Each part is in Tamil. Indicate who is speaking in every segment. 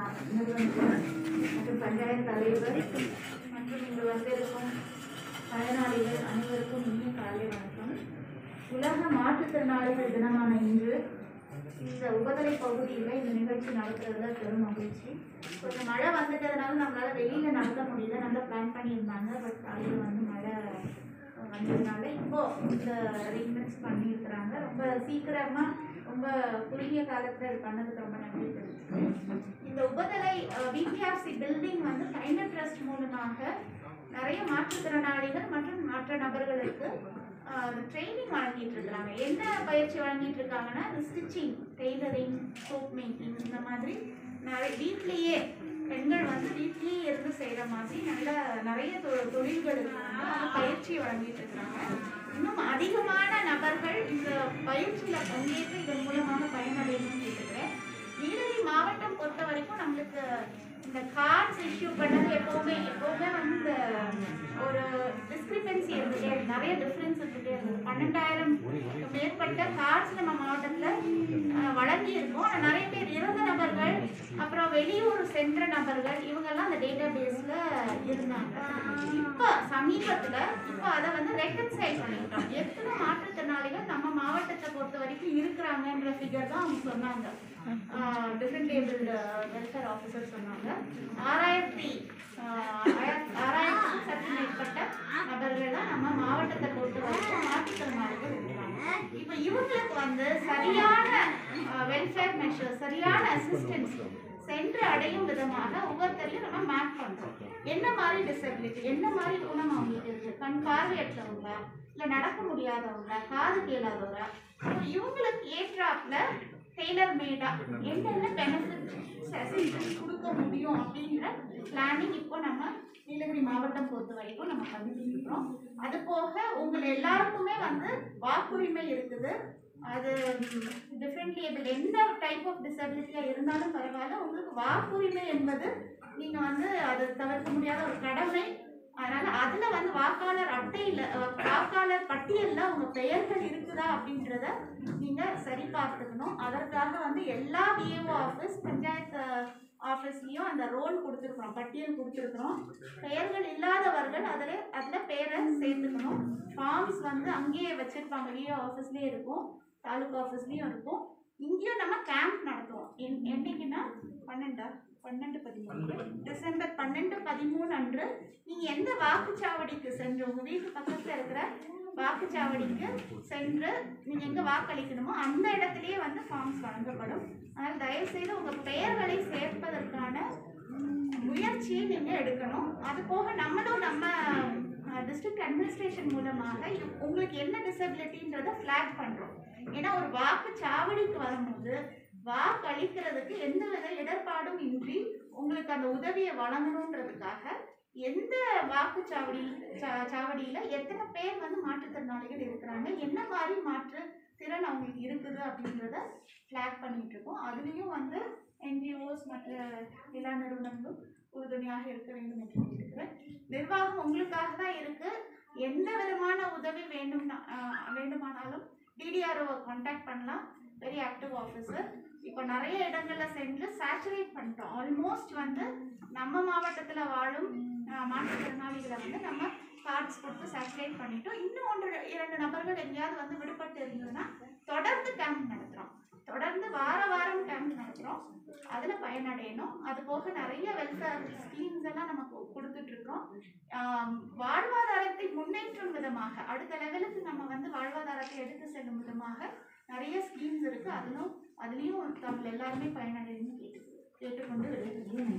Speaker 1: நிறுவனத்தினர் மற்றும் பஞ்சாயத்து தலைவர் மற்றும் இங்கு வந்திருக்கும் பயனாளிகள் அனைவருக்கும் இனிய காலை வணக்கம் உலக மாற்றுத்திறனாளிகள் தினமான இன்று இந்த உபதலை பகுதியில் இந்த நிகழ்ச்சி நடத்துறதுல பெரும் மகிழ்ச்சி கொஞ்சம் மழை வந்துட்டதுனால நம்மளால வெளியில நடத்த முடியல நல்லா பிளான் பண்ணியிருந்தாங்க பட் காலையில் வந்து மழை வந்ததுனால இப்போ இந்த அரேஞ்ச்மெண்ட்ஸ் பண்ணியிருக்கிறாங்க ரொம்ப சீக்கிரமா ரொம்ப குறுகிய காலத்துல இது பண்ணதுக்கு ரொம்ப நன்றி தெரிவிச்சுக்கிறேன் இந்த உபதலை பிபிஆர்சி பில்டிங் வந்து கைண்டர் ட்ரஸ்ட் மூலமாக நிறைய மாற்றுத்திறனாளிகள் மற்றும் மற்ற நபர்களுக்கு ட்ரைனிங் வழங்கிட்டு இருக்காங்க என்ன பயிற்சி வழங்கிட்டு இருக்காங்கன்னா இந்த ஸ்டிச்சிங் டெய்லரிங் சோப் மேக்கிங் இந்த மாதிரி நிறைய வீட்லேயே பெண்கள் வந்து வீட்லேயே இருந்து செய்கிற மாதிரி நல்ல நிறைய தொ- தொழில்களுக்கு வந்து அவங்க பயிற்சி வழங்கிட்டு இருக்காங்க இன்னும் அதிகமான நபர்கள் இந்த பயிற்சியில் பங்கேற்று இதன் மூலமாக பயனடையணும்னு கேட்டுக்கிறேன் நீலகிரி மாவட்டம் பொறுத்த வரைக்கும் நம்மளுக்கு இந்த கார்ட்ஸ் இஷ்யூ பண்ணது எப்போவுமே எப்போவுமே வந்து இந்த ஒரு டிஸ்கிரிபன்சி இருந்துட்டே இருக்கு. நிறைய டிஃப்ரென்ஸ் இருந்துட்டே இருக்கு பன்னெண்டாயிரம் மேற்பட்ட கார்ட்ஸ் நம்ம மாவட்டத்தில் வழங்கி இருக்கோம் ஆனா நிறைய பேர் இறந்த நபர்கள் அப்புறம் வெளியூர் சென்ற நபர்கள் இவங்கெல்லாம் அந்த டேட்டா பேஸில் இருந்தாங்க இப்போ சமீபத்தில் இப்போ அதை வந்து ரெக்கன்சைல் பண்ணிட்டோம் எத்தனை மாற்றுத்திறனாளிகள் நம்ம மாவட்டத்தை பொறுத்த வரைக்கும் இருக்கிறாங்கன்ற ஃபிகர் தான் அவங்க சொன்னாங்க டிஃப்ரெண்ட் டேபிள் வெல்ஃபேர் ஆஃபீஸர் சொன்னாங்க ஆறாயிரத்தி ஆஹ், ஆயிர- ஆறாயிரத்துக்கும் சற்று மேற்பட்ட நபர்கள் தான் நம்ம மாவட்டத்தை பொறுத்த வரைக்கும் மாற்றுத்திறனாளிகள் இருக்கிறாங்க இப்போ இவங்களுக்கு வந்து சரியான வெல்ஃபேர் மெஷர் சரியான அசிஸ்டன்ஸ் சென்று அடையும் விதமாக ஒவ்வொருத்தரையும் நம்ம மேப் பண்றோம் என்ன மாதிரி டிசபிலிட்டி என்ன மாதிரி குணம் அவங்களுக்கு இருக்கு கண் பார்வையற்றவங்க இல்ல நடக்க முடியாதவங்க காது கேளாதவங்க அப்போ இவங்களுக்கு ஏற்றாப்புல டெய்லர் மேடா என்னென்ன பெனிஃபிட் கொடுக்க முடியும் அப்படிங்கிற பிளானிங் இப்போ நம்ம நீலகிரி மாவட்டம் பொறுத்த வரைக்கும் நம்ம பண்ணிட்டு இருக்கிறோம் அது போக உங்களை எல்லாருக்குமே வந்து வாக்குரிமை இருக்குது அது டிஃப்ரெண்ட் லேபிள் எந்த டைப் ஆஃப் டிசபிலிட்டியாக இருந்தாலும் பரவாயில்ல உங்களுக்கு வாக்குரிமை என்பது நீங்கள் வந்து அது தவிர்க்க முடியாத ஒரு கடமை அதனால அதுல வந்து வாக்காளர் அட்டையில அஹ், வாக்காளர் பட்டியல்ல உங்க பெயர்கள் இருக்குதா அப்படின்றத நீங்க சரி பார்த்துக்கணும் அதற்காக வந்து எல்லா விஏஓ ஆஃபீஸ் பஞ்சாயத்து ஆஃபீஸ்லயும் அந்த ரோல் கொடுத்துருக்குறோம் பட்டியல் கொடுத்துருக்குறோம் பெயர்கள் இல்லாதவர்கள் அதில் அதில் பெயரை சேர்த்துக்கணும் ஃபார்ம்ஸ் வந்து அங்கேயே வச்சிருப்பாங்க விஏஓ ஆஃபீஸ்லேயே இருக்கும் தாலுகா ஆஃபீஸ்லேயும் இருக்கும் இங்கேயும் நம்ம கேம்ப் நடத்துவோம் என் என்னைக்குன்னா பன்னெண்டா பன்னெண்டு பதிமூணு டிசம்பர் பன்னெண்டு பதிமூணு அன்று நீங்கள் எந்த வாக்குச்சாவடிக்கு சென்று உங்கள் வீட்டு பக்கத்தில் இருக்கிற வாக்குச்சாவடிக்கு சென்று நீங்கள் எங்கே வாக்களிக்கணுமோ அந்த இடத்துலயே வந்து ஃபார்ம்ஸ் வழங்கப்படும் அதனால் தயவுசெய்து உங்கள் பெயர்களை சேர்ப்பதற்கான முயற்சியை நீங்கள் எடுக்கணும் அது போக நம்மளும் நம்ம டிஸ்ட்ரிக்ட் அட்மினிஸ்ட்ரேஷன் மூலமாக இது- உங்களுக்கு என்ன டிசபிலிட்டின்றதை ஃப்ளாக் பண்ணுறோம் ஏன்னா ஒரு வாக்குச்சாவடிக்கு வரும்போது வாக்களிக்கிறதுக்கு எந்த வித இடர்பாடும் இன்றி உங்களுக்கு அந்த உதவியை வழங்கணுன்றதுக்காக எந்த வாக்குச்சாவடி சா- சாவடியில எத்தனை பேர் வந்து மாற்றுத்திறனாளிகள் இருக்கிறாங்க என்ன மாதிரி மாற்று திறன் அவங்களுக்கு இருக்குது அப்படின்றத ஃப்ளாக் பண்ணிட்டு இருக்கோம் அதுலேயும் வந்து என்ஜிஓஸ் மற்ற எல்லா நிறுவனங்களும் உறுதுணையாக இருக்க வேண்டும் என்று கேட்டுக்கிறேன் நிர்வாகம் உங்களுக்காக தான் இருக்கு எந்த விதமான உதவி வேண்டும் வேண்டுமானாலும் டிடிஆர்ஓவை காண்டாக்ட் பண்ணலாம் வெரி ஆக்டிவ் ஆஃபீஸர் இப்போ நிறைய இடங்கள்ல சென்று சேச்சுரேட் பண்ணிட்டோம் ஆல்மோஸ்ட் வந்து நம்ம மாவட்டத்தில் வாழும் அஹ், மாற்றுத்திறனாளிகளை வந்து நம்ம கார்ட்ஸ் கொடுத்து சேச்சுரேட் பண்ணிட்டோம் இன்னும் ஒன்று இரண்டு நபர்கள் எங்கேயாவது வந்து விடுபட்டு இருந்ததுன்னா தொடர்ந்து கேம்ப் நடத்துகிறோம் தொடர்ந்து வார வாரம் கேம்ப் நடத்துகிறோம் அதில் பயனடையணும் அது போக நிறைய வெல்ஃபேர் ஸ்கீம்ஸ் எல்லாம் நம்ம கு- கொடுத்துட்டு இருக்கோம் ஆம், வாழ்வாதாரத்தை முன்னேற்றும் விதமாக அடுத்த லெவலுக்கு நம்ம வந்து வாழ்வாதாரத்தை எடுத்து செல்லும் விதமாக நிறைய ஸ்கீம்ஸ் இருக்கு அதிலும் அதுலேயும் தமிழ் எல்லாருமே பயனடையணும்னு கேட்டு கேட்டுக்கொண்டு விடைபெறுகிறேன்.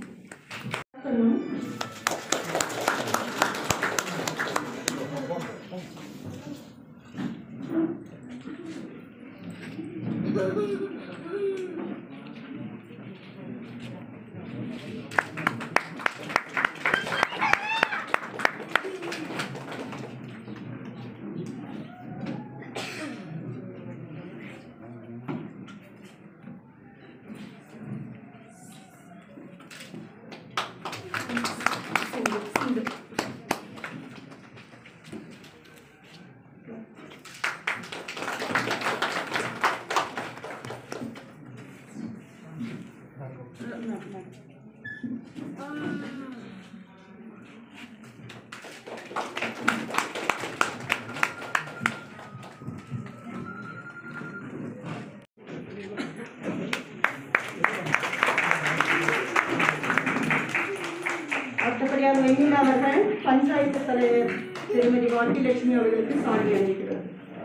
Speaker 2: அடுத்தபடியாக வெண்ணிலா அவர்கள் பஞ்சாயத்து தலைவர் திருமதி வாக்கியலட்சுமி அவர்களுக்கு சான்றி அளிக்கிறார்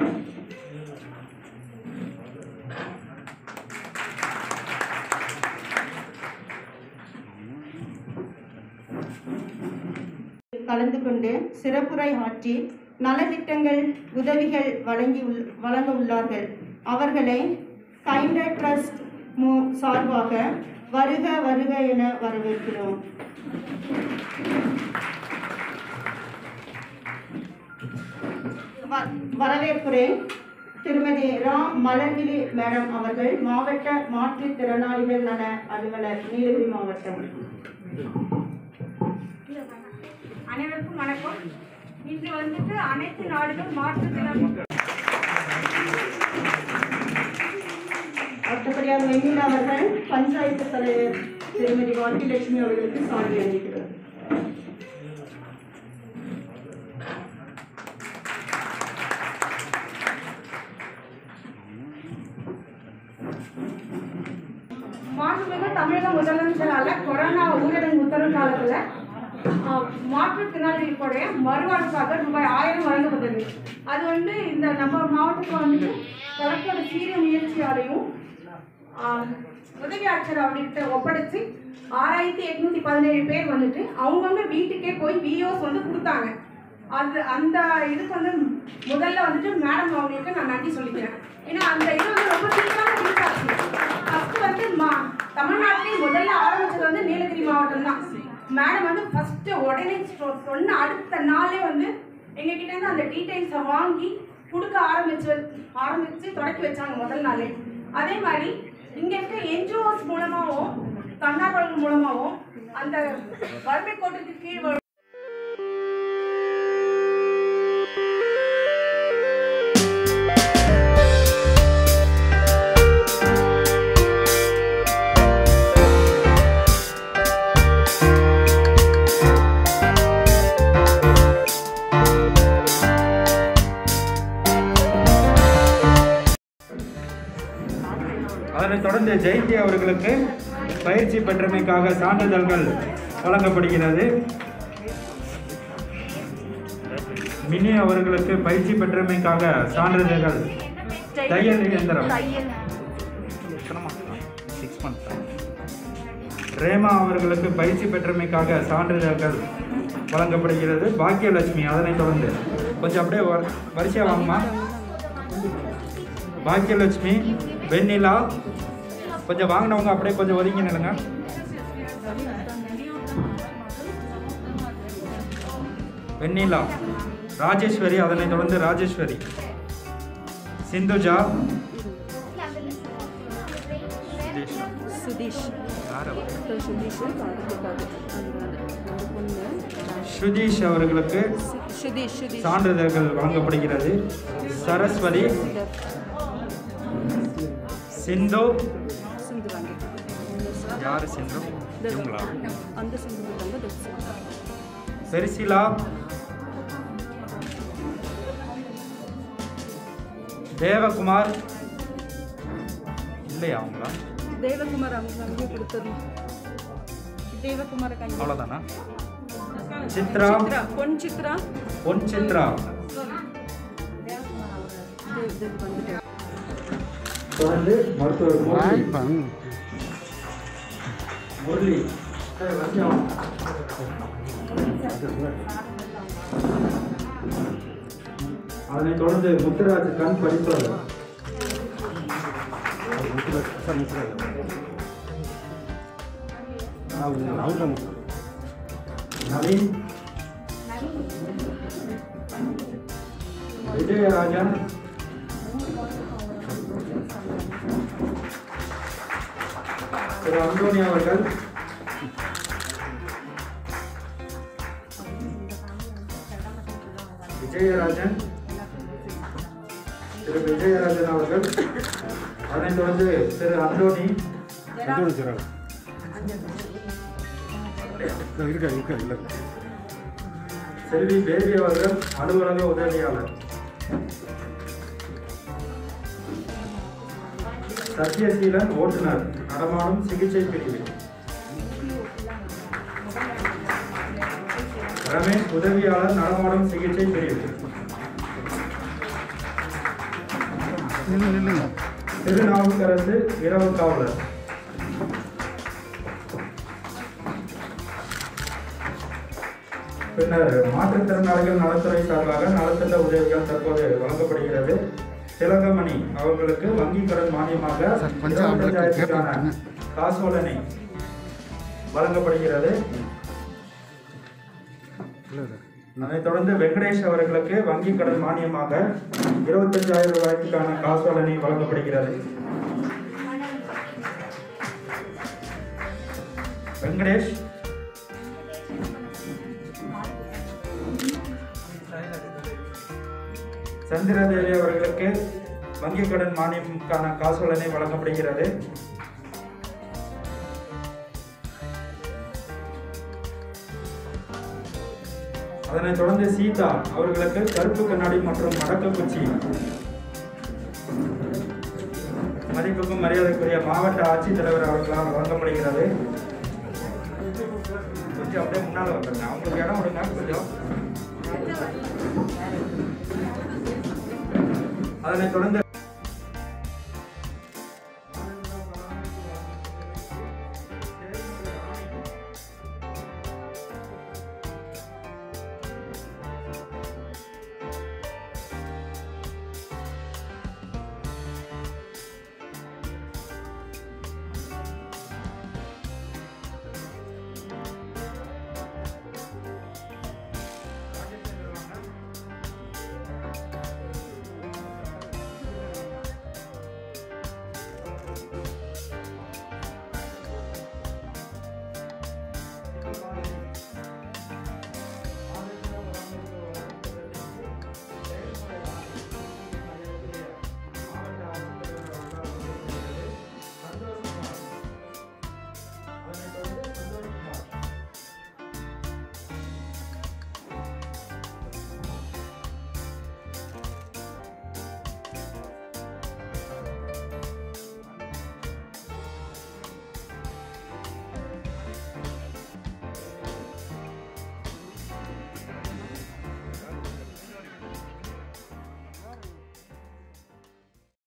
Speaker 2: கலந்து கொண்டு சிறப்புரை ஆற்றி நலத்திட்டங்கள் உதவிகள் வழங்கி உள்- வழங்க உள்ளார்கள் அவர்களை கைண்டர் ட்ரஸ்ட் மு சார்பாக வருக வருக என வரவேற்கிறோம் வ- வரவேற்புரை திருமதி ரா மலர்விழி மேடம் அவர்கள் மாவட்ட மாற்றுத்திறனாளிகள் நல அலுவலர் நீலகிரி மாவட்டம்
Speaker 3: அனைவருக்கும் வணக்கம் இன்று வந்துட்டு அனைத்து நாடுகளும் மாற்றுத்திறன்
Speaker 2: அடுத்தபடியாக வெண்ணிலா அவர்கள் பஞ்சாயத்து தலைவர் திருமதி வாக்கியலட்சுமி அவர்களுக்கு சான்றி அளிக்கிறார்
Speaker 3: மாண்புமிகு தமிழக முதலமைச்சரால கொரோனா ஊரடங்கு உத்தரவு காலத்துல ஆஹ், மாற்றுத்திறனாளிகளுடைய மறுவாழ்வுக்காக ரூபாய் ஆயிரம் வழங்கப்பட்டது அது வந்து இந்த நம்ம மாவட்டத்தில் வந்துட்டு கலெக்டரோட சீரிய முயற்சியாலையும் ஆஹ், உதவி ஆட்சியர் அவர்கிட்ட ஒப்படைச்சு ஆறாயிரத்தி எட்நூத்தி பதினேழு பேர் வந்துட்டு அவங்கவுங்க வீட்டுக்கே போய் விஓஸ் வந்து கொடுத்தாங்க அது அந்த இதுக்கு வந்து முதல்ல வந்துட்டு மேடம் அவங்களுக்கு நான் நன்றி சொல்லிக்கிறேன் ஏன்னா அந்த இது வந்து ரொம்ப சீக்கிரமா ரீச் ஆச்சு ஃபர்ஸ்ட் வந்து மா தமிழ்நாட்டிலே முதல்ல ஆரம்பிச்சது வந்து நீலகிரி மாவட்டம் தான் மேடம் வந்து ஃபர்ஸ்ட் உடனே சொ- சொன்ன அடுத்த நாளே வந்து எங்ககிட்ட இருந்து அந்த டீடைல்ஸை வாங்கி கொடுக்க ஆரம்பிச்சு ஆரம்பிச்சு தொடக்கி வச்சாங்க முதல் நாளே அதே மாதிரி இங்க இருக்க என்ஜிஓஸ் மூலமாகவும் தன்னார்வலர்கள் மூலமாகவும் அந்த வறுமை கோட்டுக்கு கீழ் வரும்
Speaker 4: அதனைத் தொடர்ந்து ஜெயந்தி அவர்களுக்கு பயிற்சி பெற்றமைக்காக சான்றிதழ்கள் வழங்கப்படுகிறது மினி அவர்களுக்கு பயிற்சி பெற்றமைக்காக சான்றிதழ்கள் தையல் இயந்திரம் ரேமா அவர்களுக்கு பயிற்சி பெற்றமைக்காக சான்றிதழ்கள் வழங்கப்படுகிறது பாக்கியலட்சுமி அதனைத் தொடர்ந்து கொஞ்சம் அப்படியே வர- வரிசையா வாங்கம்மா பாக்கியலட்சுமி வெண்ணிலா கொஞ்சம் வாங்கினவங்க அப்படியே கொஞ்சம் ஒதுங்கி நில்லுங்க வெண்ணிலா ராஜேஸ்வரி அதனைத் தொடர்ந்து ராஜேஸ்வரி சிந்துஜா சுதேஷா.
Speaker 5: சுதீஷ்
Speaker 4: யார் அவர்?
Speaker 5: டாக்டர் சுதீஷ் பாதுகாப்பாக அந்த பொண்ணு
Speaker 4: சுதீஷ் அவர்களுக்கு
Speaker 5: சுதீஷ் சுதீஷ்
Speaker 4: சான்றிதழ்கள் வழங்கப்படுகிறது சரஸ்வதி சிந்து
Speaker 5: சிந்து வாங்கி
Speaker 4: யார் சிந்து இவங்களா
Speaker 5: அந்த சிந்து இருக்காங்க தோசை
Speaker 4: பெரிசிலா தேவகுமார் இல்லையா அவங்களா
Speaker 5: தேவகுமார் அவங்க அங்கே கொடுத்தது தேவகுமார் கஞ்சி
Speaker 4: அவ்வளோதானா சித்ரா
Speaker 5: சித்ரா பொன் சித்ரா
Speaker 4: பொன் சித்ரா
Speaker 5: தேவ் தேவ் வந்துட்டு
Speaker 4: தொடர்ந்து மருத்துவர் முரளி முரளி சரி, கொஞ்சம். அதனைத் தொடர்ந்து முத்துராஜ் கண் படிப்பாளர் நவீன் விஜயராஜன் திரு அந்தோனி அவர்கள் விஜயராஜன் திரு விஜயராஜன் அவர்கள் அதனைத் தொடர்ந்து திரு அந்தோனி செல்வி பேபி அவர்கள் அலுவலக உதவியாளர் சத்யசீலன் ஓட்டுநர் நடமாடும் சிகிச்சை பிரிவு ரமேஷ் உதவியாளர் நடமாடும் சிகிச்சை பிரிவு திருநாவுக்கரசு இரவு காவலர் பின்னர் மாற்றுத்திறனாளிகள் நலத்துறை சார்பாக நலத்திட்ட உதவிகள் தற்போது வழங்கப்படுகிறது திலகமணி அவர்களுக்கு வங்கி கடன் மானியமாக இருபத்தஞ்சாயிரத்துக்கான காசோலனை வழங்கப்படுகிறது அதைத் தொடர்ந்து வெங்கடேஷ் அவர்களுக்கு வங்கி கடன் மானியமாக இருபத்தஞ்சாயிரம் ரூபாய்க்கான காசோலனை வழங்கப்படுகிறது வெங்கடேஷ் சந்திரதேவி அவர்களுக்கு வங்கி கடன் மானியம்கான காசோலனை வழங்கப்படுகிறது அதனைத் தொடர்ந்து சீதா அவர்களுக்கு கருப்பு கண்ணாடி மற்றும் மடக்கக்குச்சி மதிப்புக்கும் மரியாதைக்குரிய மாவட்ட ஆட்சித்தலைவர் அவர்களால் வழங்கப்படுகிறது கொஞ்சம் அப்படியே முன்னால் வந்துருங்க அவங்களுக்கு இடம் விடுங்க கொஞ்சம் அதனைத் தொடர்ந்து